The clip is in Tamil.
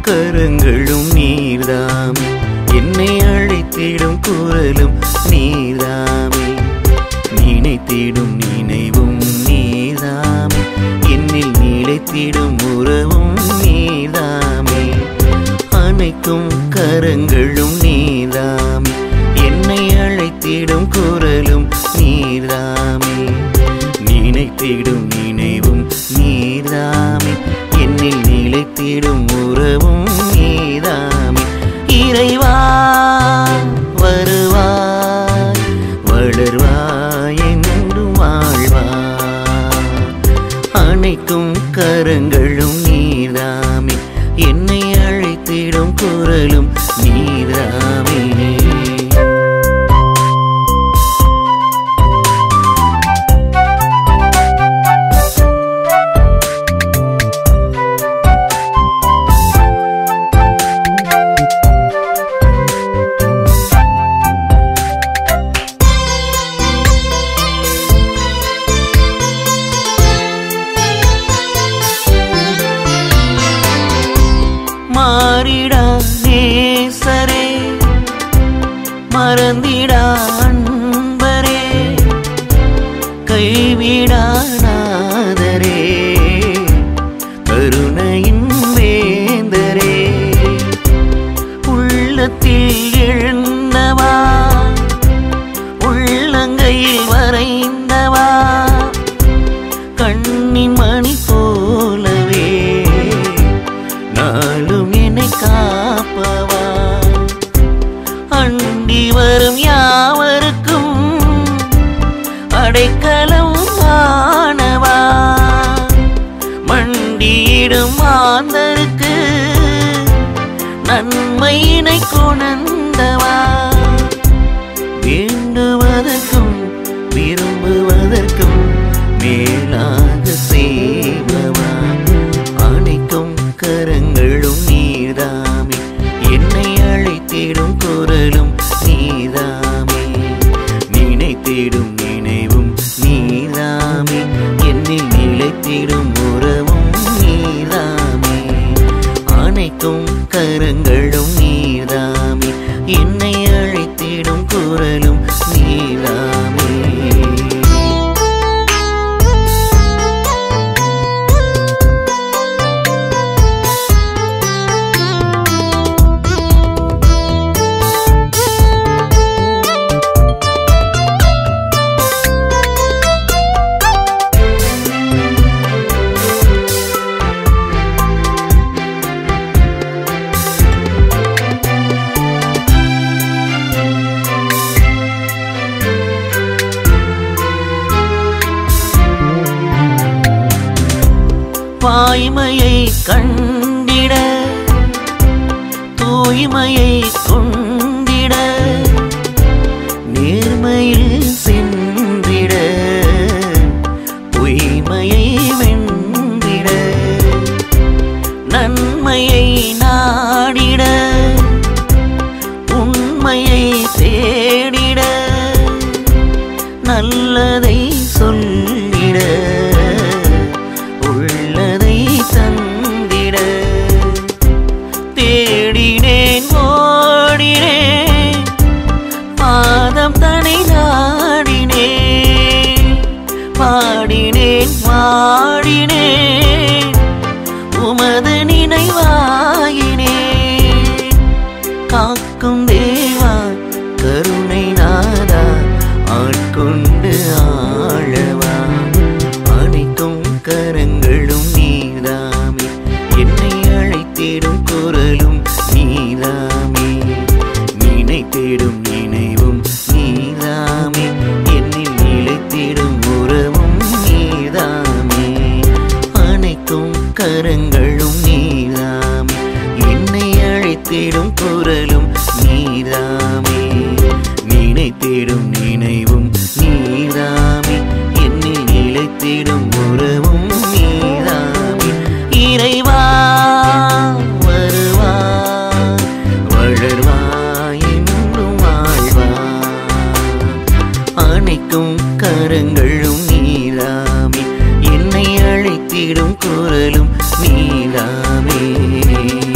கரங்களும் நீர்தாமே என்னை அழைத்திடும் குரலும் நீர்தாமே நினைத்திடும் நினைவும் நீர்தாமே என்னில் நிலைத்திடும் உறவும் நீர்தாமே அணைக்கும் கரங்களும் நீர்தாமே என்னை அழைத்திடும் குரலும் நீர்தாமே நினைத்திடும் நினைவும் நீர்தாமே என்னில் நிலைத்திடும் உறவும் நீதாமே இறைவா வருவாய் வளர்வாய் என்றும் வாழ்வாய் அணைக்கும் கரங்களும் நீர்தாமே என்னை அழைத்திடும் குரலும் நீர்தாமே மாறிடா நேசரே மறந்திடா அன்பரே கைவிடா நாதரே கருணையின் வேந்தரே உள்ளத்தில் எழுந்தவா உள்ளங்கையில் வரைந்தவா கண்ணின் மணி போலவே நாளும் என்னை காப்பவா அண்டி வரும் யாவருக்கும் அடைக்கலம் ஆனவா மண்டியிடும் மாந்தருக்கு நன்மையினை கொணர்ந்தவா வேண்டுவதற்கும் விரும்புவதற்கும் மேலாக செய்பவா அணைக்கும் கரங்களும் நீதாமே என்னை அழைத்திடும் குரலும் நீதாமே நினைத்திடும் நினைவும் நீதாமே என்னில் நிலைத்திடும் உறவும் நீதாமே அணைக்கும் கரங்களும் நீதாமே என்னை அழைத்திடும் குரலும் நீதாமே வாய்மையை கண்டிட தூய்மையை கொண்டிட நேர்மையில் சென்றிட பொய்மையை வென்றிட நன்மையை நாடிட உண்மையை தேடிட நல்லதை சொல்லிட உள்ளதை தந்திட தேடினேன் ஓடினேன் பாதம் தனை நாடினேன் பாடினேன் வாடினேன் உமது நினைவாயினேன் காக்கும் தேவா கருணை நாதா ஆட்கொண்டு ஆழவா அணைக்கும் கரங்களும் நீதாமே என்னை அழைத்திடும் குரலும் நீதாமே நினைத்திடும் நினைவும் நீதாமே என்னில் நிலைத்திடும் உறவும் நீதாமே அணைக்கும் கரங்களும் நீதாமே என்னை அழைத்திடும் குரலும் நீதாமே நினைத்திடும் நினைவும் நீதாமே என்னில் நிலைத்திடும் உறவும் நீதாமே இறைவா வருவாய் வளர்வாய் என்றும் வாழ்வாய் அணைக்கும் கரங்களும் நீதாமே என்னை அழைத்திடும் குரலும் நீதாமே